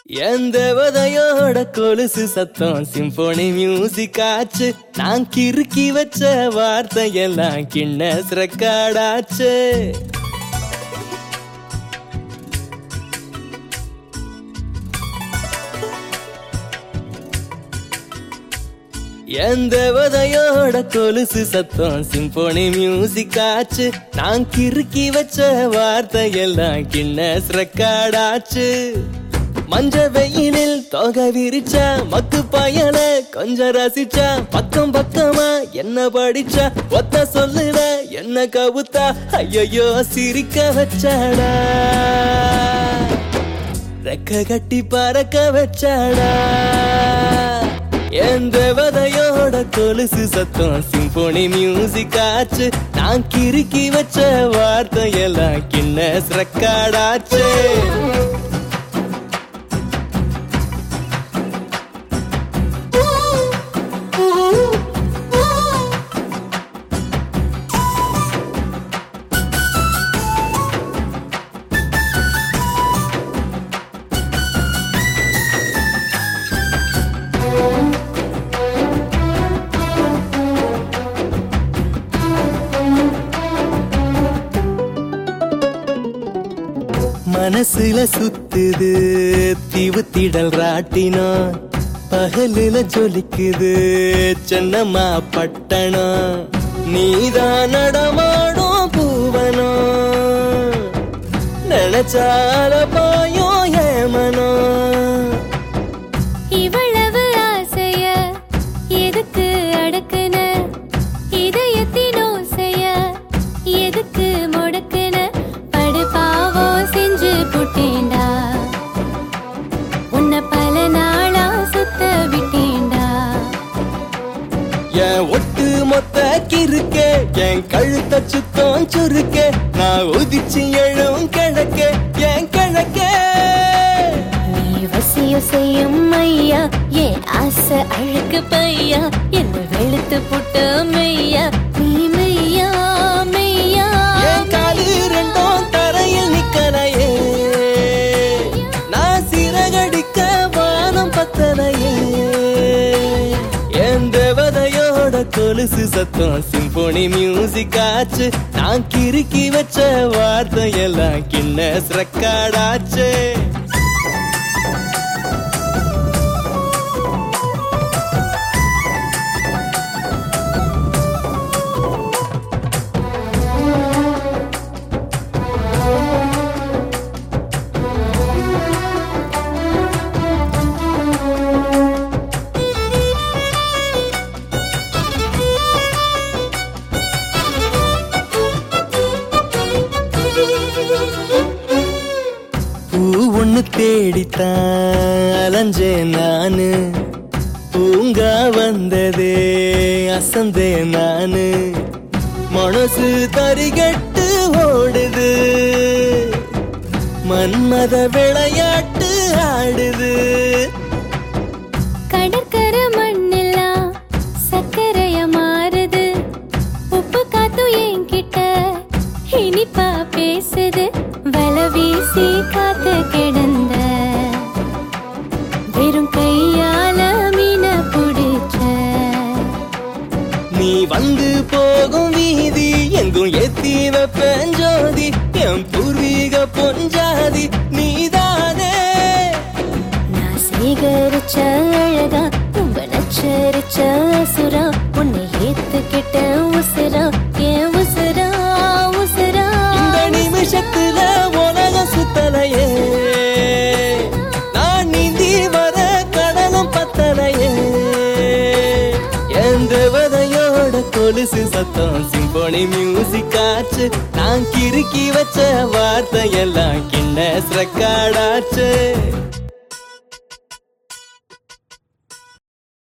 என் தேவதையோட கொலுசு சத்தம் symphony music ஆச்சு நான் கிறுக்கி வச்ச வார்த்தையெல்லாம் கிண்ணஸ் ரெக்கார்டாச்சு என் தேவதையோட கொலுசு சத்தம் சிம்போனி மியூசிக் ஆச்சு நான் கிறுக்கி வச்ச வார்த்தையெல்லாம் கிண்ணஸ் ரெக்கார்டாச்சு மஞ்ச வெயிலில் தொகை விரிச்சா மக்கு பயல கொஞ்சம் ரசிச்சா பக்கம் பக்கமா என்ன படிச்சா ஒத்த சொல்லுல என்ன கவுத்தா ஐயோ சிரிக்க வச்சாடா ரெக்க கட்டி பறக்க வச்சாடா என் தேவதையோட கொலுசு சத்தம் சிம்போனி மியூசிக் ஆச்சு நான் கிறுக்கி வச்ச வார்த்தையெல்லாம் கிண்ணஸ் ரெக்கார்டாச்சு மனசுல சுத்துது தீவு திடல் ராட்டினம் பகலுல ஜொலிக்குது சென்னம்மா பட்டணம் நீதான் நடமாடும் பூவனம் நினைச்சால பாயோ ஏமனம் இவ்வளவு ஆசைய எதுக்கு அடக்குன இதயத்தின் ஓசைய எதுக்கு முடக்குன படுபாவோ செஞ்சு புட்டேண்டா உன்னை பல நாளா சுத்த விட்டேண்டா என் ஒட்டு மொத்த கிறுக்கே என் கழுத்த சுத்தம் சுருக்கே நான் உதிச்சு எழும் கிழக்கே என் கிழக்கே நீ வசிய செய்யும் ஐயா ஏன் ஆசை அழுக்கு பையா என்ன வெளுத்து புட்ட மெய்யா நீ மெய்யா மெய்யா என் காலு ரெண்டும் தரையில் நிக்கலையே நான் சிறகடிக்க வானம் பத்தலையே என் தேவதையோட கொலுசு சத்தம் சிம்போனி மியூசிக் ஆச்சு நான் கிறுக்கி வச்ச வார்த்தையெல்லாம் கிண்ணஸ் ரெக்கார்டாச்சு பூ ஒண்ணு தேடித்தான் அலைஞ்சேன் நானு பூங்கா வந்ததே அசந்தே நானு மனசு தரிகட்டு ஓடுது மன்மத விளையாட்டு ஆடுது கடற்கரை மண்ணெல்லாம் சர்க்கரைய மாறுது உப்பு காத்தும் என்கிட்ட இனிப்பா பேசுது வல வீசி காத்து கிடந்த வெறும் கையால மீன புடிச்ச நீ வந்து போகும் வீதி எங்கும் எத்தி வைப்பேன் ஜோதி என் பூர்வீக பொஞ்சாதி நீதானே நான் சேகரிச்ச அழகா ரொம்ப நச்சரிச்ச சுரா உன்னை ஏத்துக்கிட்ட உசுரா ஏன் உசுரா உசுரா இந்த நிமிஷத்துல உலகம் சுத்தலையே நான் நீந்தி வர கடலும் பத்தலையே என் தேவதையோட கொலுசு சத்தம் சிம்போனி மியூசிக் ஆச்சு நான் கிறுக்கி வச்ச வார்த்தையெல்லாம் கிண்ணஸ் ரெக்கார்டாச்சு